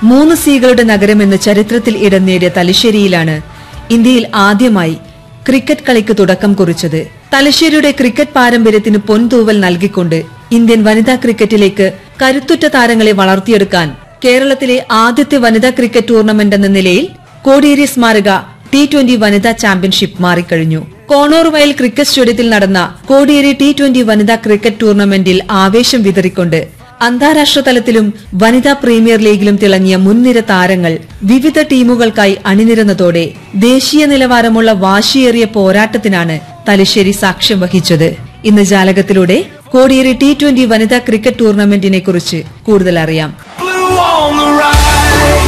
മൂന്ന് സീകളുടെ നഗരമെന്ന് ചരിത്രത്തിൽ ഇടം നേടിയ തലശ്ശേരിയിലാണ് ഇന്ത്യയിൽ ആദ്യമായി ക്രിക്കറ്റ് കളിക്ക് തുടക്കം കുറിച്ചത് തലശ്ശേരിയുടെ ക്രിക്കറ്റ് പാരമ്പര്യത്തിന് പൊൻതൂവൽ നൽകിക്കൊണ്ട് ഇന്ത്യൻ വനിതാ ക്രിക്കറ്റിലേക്ക് കരുത്തുറ്റ താരങ്ങളെ വളർത്തിയെടുക്കാൻ കേരളത്തിലെ ആദ്യത്തെ വനിതാ ക്രിക്കറ്റ് ടൂർണമെന്റ് എന്ന നിലയിൽ കോടിയേരി സ്മാരക ടി ട്വന്റി വനിതാ ചാമ്പ്യൻഷിപ്പ് മാറിക്കഴിഞ്ഞു കോണൂർ വയൽ ക്രിക്കറ്റ് സ്റ്റേഡിയത്തിൽ നടന്ന കോടിയേരി ടി ട്വന്റി വനിതാ ക്രിക്കറ്റ് ടൂർണമെന്റിൽ ആവേശം വിതറിക്കൊണ്ട് അന്താരാഷ്ട്ര തലത്തിലും വനിതാ പ്രീമിയർ ലീഗിലും തിളങ്ങിയ മുൻനിര താരങ്ങൾ വിവിധ ടീമുകൾക്കായി അണിനിരന്നതോടെ ദേശീയ നിലവാരമുള്ള വാശിയേറിയ പോരാട്ടത്തിനാണ് തലശ്ശേരി സാക്ഷ്യം വഹിച്ചത് ഇന്ന് ജാലകത്തിലൂടെ കോടിയേരി ടി ട്വന്റി വനിതാ ക്രിക്കറ്റ് ടൂർണമെന്റിനെ കുറിച്ച് കൂടുതൽ അറിയാം Blue on the right,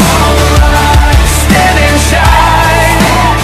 stand and shine.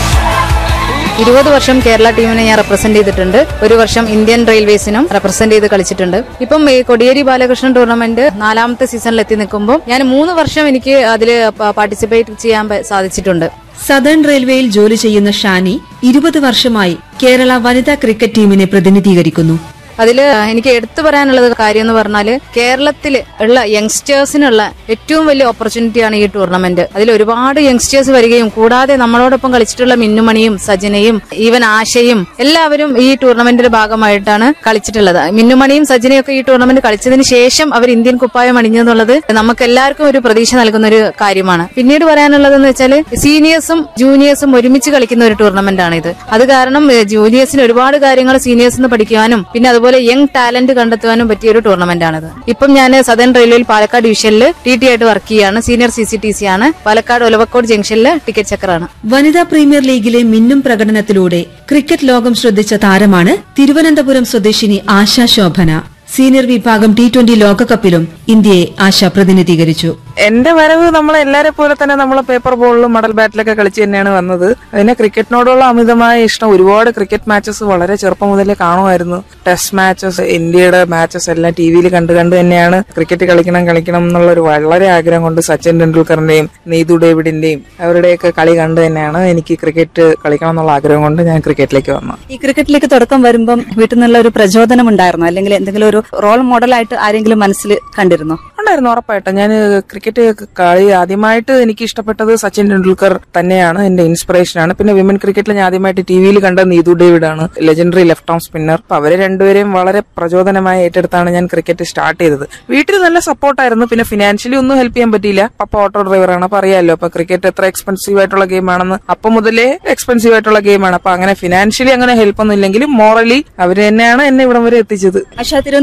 ഇരുപത് വർഷം കേരള ടീമിനെ ഞാൻ റെപ്രസെന്റ് ചെയ്തിട്ടുണ്ട് ഒരു വർഷം ഇന്ത്യൻ റെയിൽവേസിനും റെപ്രസെന്റ് ചെയ്ത് കളിച്ചിട്ടുണ്ട് ഇപ്പം ഈ കൊടിയേരി ബാലകൃഷ്ണൻ ടൂർണമെന്റ് നാലാമത്തെ സീസണിൽ എത്തി നിൽക്കുമ്പോൾ ഞാൻ മൂന്ന് വർഷം എനിക്ക് അതിൽ പാർട്ടിസിപ്പേറ്റ് ചെയ്യാൻ പ- സാധിച്ചിട്ടുണ്ട് സദേൺ റെയിൽവേയിൽ ജോലി ചെയ്യുന്ന ഷാനി ഇരുപത് വർഷമായി കേരള വനിതാ ക്രിക്കറ്റ് ടീമിനെ പ്രതിനിധീകരിക്കുന്നു അതിൽ എനിക്ക് എടുത്തു പറയാനുള്ളത് കാര്യം എന്ന് പറഞ്ഞാൽ കേരളത്തിൽ ഉള്ള യങ്സ്റ്റേഴ്സിനുള്ള ഏറ്റവും വലിയ ഓപ്പർച്യൂണിറ്റിയാണ് ഈ ടൂർണമെന്റ് അതിൽ ഒരുപാട് യങ്സ്റ്റേഴ്സ് വരികയും കൂടാതെ നമ്മളോടൊപ്പം കളിച്ചിട്ടുള്ള മിന്നുമണിയും സജനയും ഈവൻ ആശയും എല്ലാവരും ഈ ടൂർണമെന്റിന്റെ ഭാഗമായിട്ടാണ് കളിച്ചിട്ടുള്ളത് മിന്നുമണിയും സജനയും ഒക്കെ ഈ ടൂർണമെന്റ് കളിച്ചതിന് ശേഷം അവർ ഇന്ത്യൻ കുപ്പായം അണിഞ്ഞെന്നുള്ളത് നമുക്ക് എല്ലാവർക്കും ഒരു പ്രതീക്ഷ നൽകുന്ന ഒരു കാര്യമാണ് പിന്നീട് പറയാനുള്ളതെന്ന് വെച്ചാൽ സീനിയേഴ്സും ജൂനിയേഴ്സും ഒരുമിച്ച് കളിക്കുന്ന ഒരു ടൂർണമെന്റ് ആണ് ഇത് അത് കാരണം ഏഹ്, ജൂനിയേഴ്സിന് ഒരുപാട് കാര്യങ്ങൾ സീനിയേഴ്സിൽ നിന്ന് പഠിക്കുവാനും പിന്നെ അതുപോലെ യങ് ടാലന്റ് കണ്ടെത്തുവാനും പറ്റിയ ഒരു ടൂർണമെന്റ് ആണിത് ഇപ്പം ഞാൻ സദൻ റെയിൽവേയിൽ പാലക്കാട് ഡിവിഷനിൽ ടി ടി ആയിട്ട് വർക്ക് ചെയ്യാണ് senior C C T C ആണ് പാലക്കാട് ഒലവക്കോട് ജംഗ്ഷനിൽ ടിക്കറ്റ് ചക്കറാണ് വനിതാ പ്രീമിയർ ലീഗിലെ മിന്നും പ്രകടനത്തിലൂടെ ക്രിക്കറ്റ് ലോകം ശ്രദ്ധിച്ച താരമാണ് തിരുവനന്തപുരം സ്വദേശിനി ആശാ ശോഭന സീനിയർ വിഭാഗം ടി ട്വന്റി ലോകകപ്പിലും ഇന്ത്യയെ ആശ പ്രതിനിധീകരിച്ചു എന്റെ വരവ് നമ്മളെ എല്ലാരെ പോലെ തന്നെ നമ്മളെ പേപ്പർ ബോളിലും മടൽ ബാറ്റിലൊക്കെ കളിച്ച് തന്നെയാണ് വന്നത് അതിനെ ക്രിക്കറ്റിനോടുള്ള അമിതമായ ഇഷ്ടം ഒരുപാട് ക്രിക്കറ്റ് മാച്ചസ് വളരെ ചെറുപ്പം മുതലേ കാണുമായിരുന്നു ടെസ്റ്റ് മാച്ചസ് ഇന്ത്യയുടെ മാച്ചസ് എല്ലാം ടി വിയിൽ കണ്ട് കണ്ട് തന്നെയാണ് ക്രിക്കറ്റ് കളിക്കണം കളിക്കണം എന്നുള്ള ഒരു വളരെ ആഗ്രഹം കൊണ്ട് സച്ചിൻ ടെണ്ടുൽക്കറിന്റെയും നീതു ഡേവിഡിന്റെയും അവരുടെയൊക്കെ കളി കണ്ട് തന്നെയാണ് എനിക്ക് ക്രിക്കറ്റ് കളിക്കണം എന്നുള്ള ആഗ്രഹം കൊണ്ട് ഞാൻ ക്രിക്കറ്റിലേക്ക് വന്നത് ഈ ക്രിക്കറ്റിലേക്ക് തുടക്കം വരുമ്പം വീട്ടിൽ നിന്നുള്ള ഒരു പ്രചോദനം ഉണ്ടായിരുന്നു അല്ലെങ്കിൽ എന്തെങ്കിലും ഒരു റോൾ മോഡലായിട്ട് ആരെങ്കിലും മനസ്സിൽ കണ്ടിരുന്നോ ഉണ്ടായിരുന്നു ഉറപ്പായിട്ടും ഞാൻ ക്രിക്കറ്റ് കളി ആദ്യമായിട്ട് എനിക്ക് ഇഷ്ടപ്പെട്ടത് സച്ചിൻ ടെണ്ടുൽക്കർ തന്നെയാണ് എന്റെ ഇൻസ്പിറേഷൻ ആണ് പിന്നെ വിമൻ ക്രിക്കറ്റിൽ ഞാൻ ആദ്യമായിട്ട് ടി വിയിൽ കണ്ട നീതു ഡേവിഡ് ആണ് ലെജൻഡറി ലെഫ്റ്റ് ആം സ്പിന്നർ അപ്പൊ അവരെ രണ്ടുപേരെയും വളരെ പ്രചോദനമായി ഏറ്റെടുത്താണ് ഞാൻ ക്രിക്കറ്റ് സ്റ്റാർട്ട് ചെയ്തത് വീട്ടിൽ നല്ല സപ്പോർട്ടായിരുന്നു പിന്നെ ഫിനാൻഷ്യലി ഒന്നും ഹെൽപ്പ് ചെയ്യാൻ പറ്റിയില്ല പപ്പ ഓട്ടോ ഡ്രൈവറാണ് അപ്പൊ അറിയാലോ അപ്പൊ ക്രിക്കറ്റ് എത്ര എക്സ്പെൻസീവ് ആയിട്ടുള്ള ഗെയിമാണെന്ന് അപ്പൊ മുതലേ എക്സ്പെൻസീവ് ആയിട്ടുള്ള ഗെയിമാണ് അപ്പൊ അങ്ങനെ ഫിനാൻഷ്യലി അങ്ങനെ ഹെൽപ്പ് ഒന്നും ഇല്ലെങ്കിലും മോറലി അവര് തന്നെയാണ് എന്നെ ഇവിടം വരെ എത്തിച്ചത് ആശാ